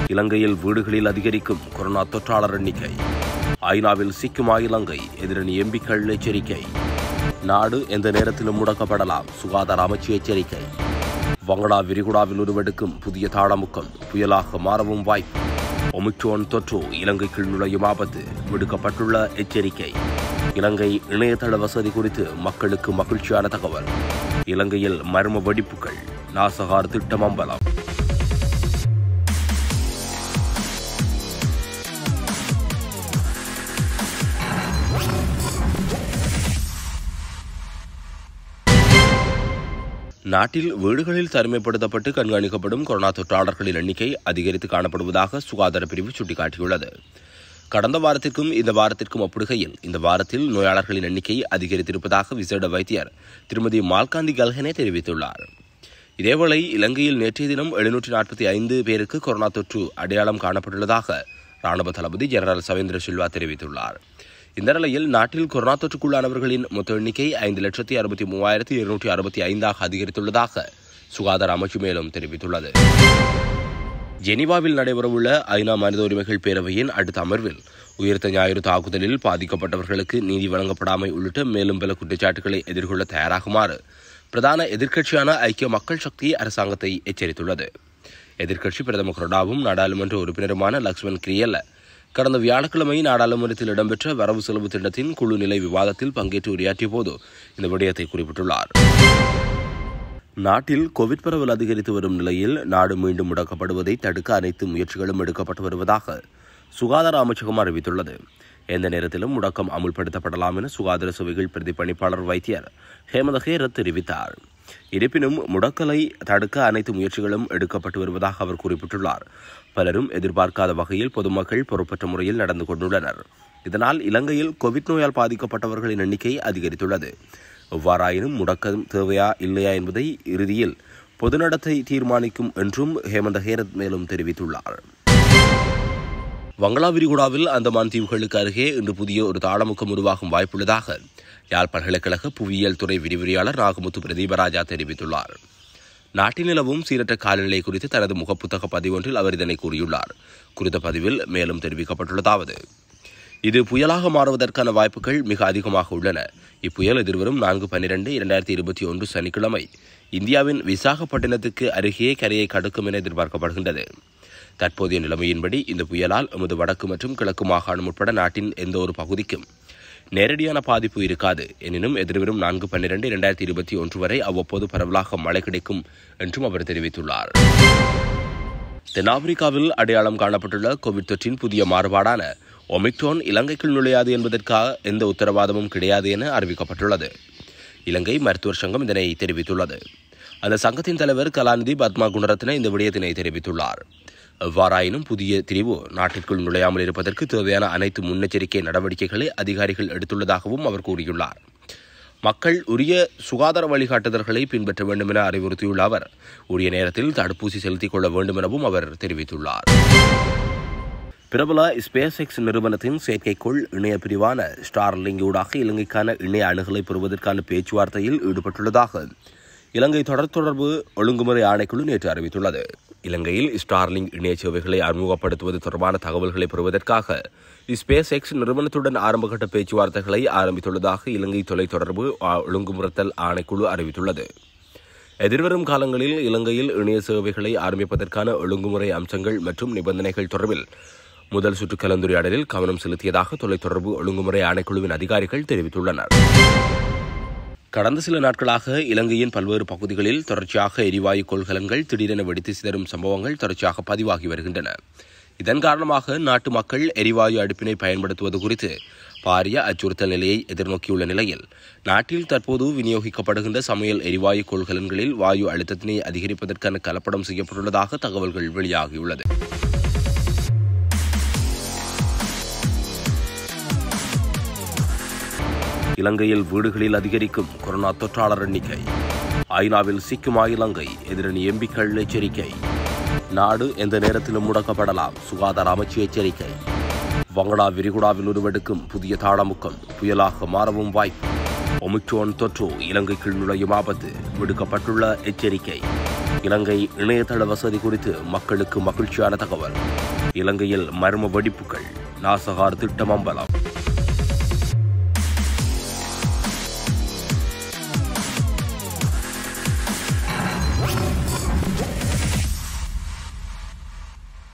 இலங்கையில் வீடுகளில் அதிகரிக்கும் கொரோனா தொற்றாளர் எண்ணிக்கை ஐநாவில் சிக்குமா இலங்கை எதிரணி எம்பிக்கள் எச்சரிக்கை நாடு எந்த நேரத்திலும் முடக்கப்படலாம் சுகாதார அமைச்சு எச்சரிக்கை வங்களா விரிகுடாவில் உருவெடுக்கும் புதிய தாளமுக்கம் புயலாக மாறவும் வாய்ப்பு ஒமிக்ரோன் தொற்று இலங்கைக்குள் நுழையும் ஆபத்து விடுக்கப்பட்டுள்ள எச்சரிக்கை இலங்கை இணையதள வசதி குறித்து மக்களுக்கு மகிழ்ச்சியான தகவல் இலங்கையில் மர்ம வெடிப்புகள் நாசகார் திட்டம் அம்பலம் நாட்டில் வீடுகளில் தனிமைப்படுத்தப்பட்டு கண்காணிக்கப்படும் கொரோனா தொற்றாளர்களின் எண்ணிக்கை அதிகரித்து காணப்படுவதாக சுகாதார பிரிவு சுட்டிக்காட்டியுள்ளது கடந்த வாரத்திற்கும் இந்த வாரத்திற்கும் ஒப்பிடுகையில் இந்த வாரத்தில் நோயாளர்களின் எண்ணிக்கை அதிகரித்திருப்பதாக விசேட வைத்தியர் திருமதி மால்காந்தி கல்ஹனே தெரிவித்துள்ளார் இதேவேளை இலங்கையில் நேற்றைய தினம் எழுநூற்றி நாற்பத்தி ஐந்து பேருக்கு கொரோனா தொற்று அடையாளம் காணப்பட்டுள்ளதாக ராணுவ தளபதி ஜெனரல் சவேந்திர சில்வா தெரிவித்துள்ளார் இந்த நிலையில் நாட்டில் கொரோனா தொற்றுக்குள்ளானவர்களின் மொத்த எண்ணிக்கை ஐந்து லட்சத்தி அறுபத்தி மூவாயிரத்தி இருநூற்றி அறுபத்தி ஐந்தாக அதிகரித்துள்ளதாக சுகாதார அமைச்சு மேலும் தெரிவித்துள்ளது ஜெனீவாவில் நடைபெறவுள்ள ஐநா மனித உரிமைகள் பேரவையின் அடுத்த அமர்வில் உயிர்த்த ஞாயிறு தாக்குதலில் பாதிக்கப்பட்டவர்களுக்கு நீதி வழங்கப்படாமை உள்ளிட்ட மேலும் பல குற்றச்சாட்டுகளை எதிர்கொள்ள தயாராகுமாறு பிரதான எதிர்க்கட்சியான ஐக்கிய மக்கள் சக்தி அரசாங்கத்தை எச்சரித்துள்ளது எதிர்க்கட்சி பிரதமர் கொரடாவும் நாடாளுமன்ற உறுப்பினருமான லக்ஷ்மண் கிரியல்ல கடந்த வியாழக்கிழமை நாடாளுமன்றத்தில் இடம்பெற்ற வரவு செலவு திட்டத்தின் குழு நிலை விவாதத்தில் பங்கேற்று உரையாற்றிய போது இந்த விடயத்தை குறிப்பிட்டுள்ளார் நாட்டில் கோவிட் பரவல் அதிகரித்து வரும் நிலையில் நாடு மீண்டும் முடக்கப்படுவதை தடுக்க அனைத்து முயற்சிகளும் எடுக்கப்பட்டு வருவதாக சுகாதார அமைச்சகம் அறிவித்துள்ளது எந்த நேரத்திலும் முடக்கம் அமுல்படுத்தப்படலாம் என சுகாதார சேவைகள் பிரதிபலிப்பாளர் வைத்தியர் ஹேமந்த ஹேரத் தெரிவித்தார் இருப்பினும் முடக்கலை தடுக்க அனைத்து முயற்சிகளும் எடுக்கப்பட்டு வருவதாக அவர் குறிப்பிட்டுள்ளார் பலரும் எதிர்பார்க்காத வகையில் பொதுமக்கள் பொறுப்பற்ற முறையில் நடந்து கொண்டுள்ளனர் இதனால் இலங்கையில் கோவிட் நோயால் பாதிக்கப்பட்டவர்களின் எண்ணிக்கை அதிகரித்துள்ளது எவ்வாறாயினும் முடக்கம் தேவையா இல்லையா என்பதை இறுதியில் பொதுநடத்தை தீர்மானிக்கும் என்றும் ஹேமந்த ஹேரத் மேலும் தெரிவித்துள்ளார் வங்களா விரிகுடாவில் அந்தமான் தீவுகளுக்கு அருகே இன்று புதிய ஒரு தாளமுக்கம் உருவாகும் வாய்ப்புள்ளதாக யாழ் பல்கலைக்கழக புவியியல் துறை விரிவுரையாளர் நாகமுத்து பிரதீபராஜா தெரிவித்துள்ளார் நாட்டில் நிலவும் சீரற்ற காலநிலை குறித்து தனது முகப்புத்தக பதிவொன்றில் அவர் இதனை கூறியுள்ளார் குறித்த பதிவில் மேலும் தெரிவிக்கப்பட்டுள்ளதாவது இது புயலாக மாறுவதற்கான வாய்ப்புகள் மிக அதிகமாக உள்ளன இப்புயல் எதிர்வரும் நான்கு பன்னிரண்டு இரண்டாயிரத்தி இருபத்தி ஒன்று சனிக்கிழமை இந்தியாவின் விசாகப்பட்டினத்துக்கு அருகே கரையை கடக்கும் என எதிர்பார்க்கப்படுகின்றது தற்போதைய நிலைமையின்படி இந்த புயலால் எமது வடக்கு மற்றும் கிழக்கு மாகாணம் உட்பட நாட்டின் எந்த ஒரு பகுதிக்கும் நேரடியான பாதிப்பு இருக்காது எனினும் எதிர்வரும் நான்கு பன்னிரண்டு இரண்டாயிரத்தி இருபத்தி ஒன்று வரை அவ்வப்போது பரவலாக மழை கிடைக்கும் என்றும் அவர் தெரிவித்துள்ளார் தென்னாப்பிரிக்காவில் அடையாளம் காணப்பட்டுள்ள கோவிட் தொற்றின் புதிய மாறுபாடான ஒமிக்ரோன் இலங்கைக்குள் நுழையாது என்பதற்காக எந்த உத்தரவாதமும் கிடையாது என அறிவிக்கப்பட்டுள்ளது இலங்கை மருத்துவர் சங்கம் இதனை தெரிவித்துள்ளது அந்த சங்கத்தின் தலைவர் கலாநிதி பத்மா குணரத்ன இந்த விடயத்தினை தெரிவித்துள்ளார் எவ்வாறாயினும் புதிய திரிவு நாட்டிற்குள் நுழையாமல் இருப்பதற்கு தேவையான அனைத்து முன்னெச்சரிக்கை நடவடிக்கைகளை அதிகாரிகள் எடுத்துள்ளதாகவும் அவர் கூறியுள்ளார் மக்கள் உரிய சுகாதார வழிகாட்டுதல்களை பின்பற்ற வேண்டும் என அறிவுறுத்தியுள்ள அவர் உரிய நேரத்தில் தடுப்பூசி செலுத்திக் கொள்ள வேண்டும் எனவும் அவர் தெரிவித்துள்ளார் பிரபல ஸ்பேஸ் எக்ஸ் நிறுவனத்தின் செயற்கைக்கோள் இணைய பிரிவான ஸ்டார்லிங் ஊடாக இலங்கைக்கான இணைய அணுகலை பெறுவதற்கான பேச்சுவார்த்தையில் ஈடுபட்டுள்ளதாக இலங்கை தொடர் தொடர்பு ஒழுங்குமுறை ஆணைக்குழு நேற்று அறிவித்துள்ளது இலங்கையில் ஸ்டார்லிங் இணைய சேவைகளை அறிமுகப்படுத்துவது தொடர்பான தகவல்களை பெறுவதற்காக ஸ்பேஸ் எக்ஸ் நிறுவனத்துடன் ஆரம்பகட்ட பேச்சுவார்த்தைகளை ஆரம்பித்துள்ளதாக இலங்கை தொலைத்தொடர்பு ஒழுங்குமுறுத்தல் ஆணைக்குழு அறிவித்துள்ளது எதிர்வரும் காலங்களில் இலங்கையில் இணைய சேவைகளை ஆரம்பிப்பதற்கான ஒழுங்குமுறை அம்சங்கள் மற்றும் நிபந்தனைகள் தொடர்பில் முதல் சுற்று கலந்துரையாடலில் கவனம் செலுத்தியதாக தொலைத்தொடர்பு ஒழுங்குமுறை ஆணைக்குழுவின் அதிகாரிகள் தெரிவித்துள்ளனர் கடந்த சில நாட்களாக இலங்கையின் பல்வேறு பகுதிகளில் தொடர்ச்சியாக எரிவாயு கொள்கலன்கள் திடீரென வெடித்து சிதறும் சம்பவங்கள் தொடர்ச்சியாக பதிவாகி வருகின்றன இதன் காரணமாக நாட்டு மக்கள் எரிவாயு அடுப்பினை பயன்படுத்துவது குறித்து பாரிய அச்சுறுத்தல் நிலையை எதிர்நோக்கியுள்ள நிலையில் நாட்டில் தற்போது விநியோகிக்கப்படுகின்ற சமையல் எரிவாயு கொள்கலன்களில் வாயு அழுத்தத்தினை அதிகரிப்பதற்கான கலப்படம் செய்யப்பட்டுள்ளதாக தகவல்கள் வெளியாகியுள்ளது இலங்கையில் வீடுகளில் அதிகரிக்கும் கொரோனா தொற்றாளர் எண்ணிக்கை ஐநாவில் சிக்குமா இலங்கை எதிரணி எம்பிக்கள் எச்சரிக்கை நாடு எந்த நேரத்திலும் முடக்கப்படலாம் சுகாதார அமைச்சு எச்சரிக்கை வங்களா விரிகுடாவில் உருவெடுக்கும் புதிய தாளமுக்கம் புயலாக மாறவும் வாய்ப்பு ஒமிக்ரோன் தொற்று இலங்கைக்குள் நுழையும் ஆபத்து விடுக்கப்பட்டுள்ள எச்சரிக்கை இலங்கை இணையதள வசதி குறித்து மக்களுக்கு மகிழ்ச்சியான தகவல் இலங்கையில் மர்ம வெடிப்புகள் நாசகார் திட்டம் அம்பலம்